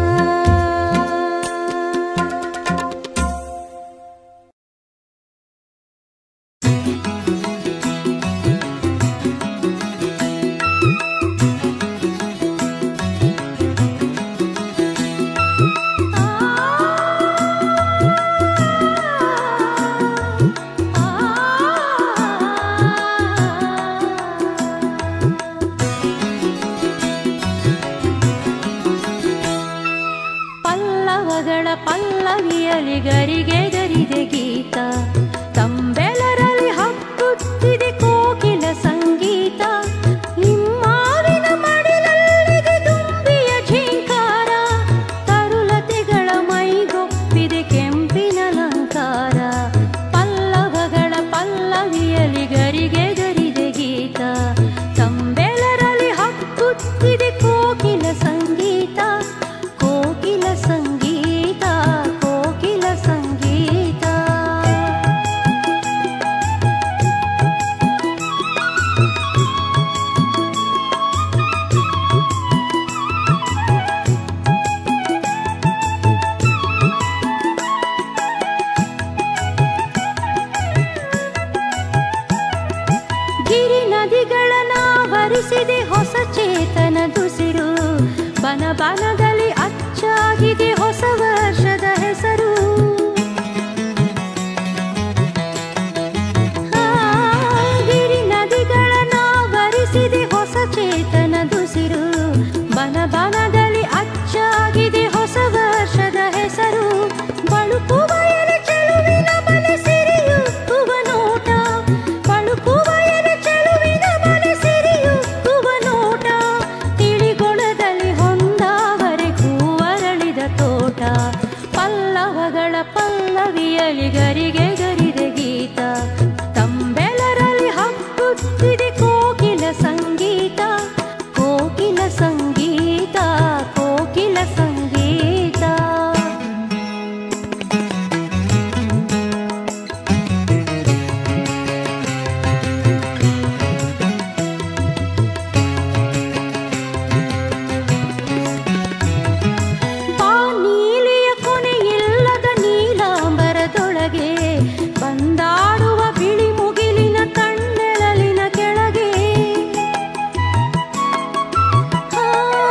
ಪಲ್ಲವಗಳ ಪಲ್ಲವಿಯಲಿ ಗರಿಗೆ ಗರಿದೆ ಗೀತ ತಂಬೆಲರಲ್ಲಿ ಹಬ್ಬುತ್ತಿದೆ ಕೋಕಿಲ ಸಂಗೀತ ನಿಮ್ಮಾವಿನ ಮಡಿಲಲ್ಲಿದೆ ದುಂಬಿಯ ಝೀಂಕಾರ ತರುಲತೆಗಳ ಮೈಗೊಪ್ಪಿದೆ ಕೆಂಪಿನ ಅಲಂಕಾರ ಪಲ್ಲವಗಳ ಪಲ್ಲವಿಯಲಿ ಗರಿಗೆ ಗರಿದೆ ಗೀತ ತಂಬೆಲರಲ್ಲಿ ಹಬ್ಬುತ್ತಿದೆ ಕೋಕಿಲ ಸಂಗೀತ ಕೋಕಿಲ ಸಂಗೀತ ಕೋಕಿಲ ಸಂಗೀತ ಗಿರಿ ನದಿಗಳನ್ನಾವರಿಸಿದೆ ಹೊಸ ಚೇತನ ದುಸಿರು ಬನ ಬನದಲ್ಲಿ ಅಚ್ಚಾಗಿದೆ ಹೊಸ ವರ್ಷದ ಹೆಸರು ಆ, ಗಿರಿ ನದಿಗಳನ್ನಾವರಿಸಿದೆ ಹೊಸ ಚೇತನ ದುಸಿರು ಬನ ಬನದಲ್ಲಿ ಅಚ್ಚಾಗಿದೆ ಹೊಸ ವರ್ಷದ ಹೆಸರು ಬಳುಕುವ ಎಲೆ ಚೆಲುವಿನ ಬಲೆ ಸಿರಿಯುತ್ತುವ ನೋಟ ಬಳುಕುವ ಎಲೆ ಚೆಲುವಿನ ಬಲೆ ಸಿರಿಯುತ್ತುವ ನೋಟ ತಿಳಿಗೊಳದಲ್ಲಿ ಹೊಂದಾವರೆ ಹೂವರಳಿದ ತೋಟ ಪಲ್ಲವಗಳ ಪಲ್ಲವಿಯಲಿ ಗರಿಗೆ ಗರಿದೆ ಗೀತ ತಂಬೆಲರಲ್ಲಿ ಹಬ್ಬುತ್ತಿದೆ ಕೋಕಿಲ ಸಂಗೀತ ಕೋಕಿಲ ಸಂಗೀತ ಕೋಕಿಲ ಸಂಗೀತ ಬಾ ನೀಲಿಯ ಕೊನೆಯಿಲ್ಲದ ನೀಲಾಂಬರದೊಳಗೆ ಬಂದಾಡುವ ಬಿಳಿ ಮುಗಿಲಿನ ಕಣ್ಣೆಳಲಿನ ಕೆಳಗೆ ಆ,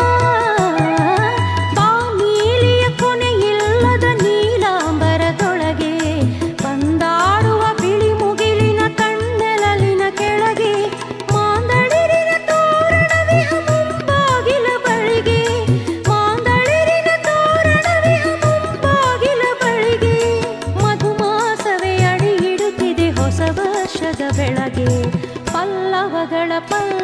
ಬಾ ನೀಲಿಯ ಕೊನೆಯಿಲ್ಲದ ನೀಲಾಂಬರದೊಳಗೆ ಬಂದಾಡುವ ಬಿಳಿ ಮುಗಿಲಿನ ಕಣ್ಣೆಳಲಿನ ಕೆಳಗೆ ಮಾಂದಳಿರಿನ ತೋರಣವಿಹ ಮುಂಬಾಗಿಲ ಬಳಿಗೆ ಮಾಂದಳಿರಿನ ತೋರಣವಿಹ ಮುಂಬಾಗಿಲ ಬಳಿಗೆ ಮಧುಮಾಸವೇ ಅಡಿ ಹಿಡುತ್ತಿದೆ ಹೊಸ ವರ್ಷದ ಬೆಳಗ್ಗೆ ಪಲ್ಲವಗಳ ಪಲ್ಲ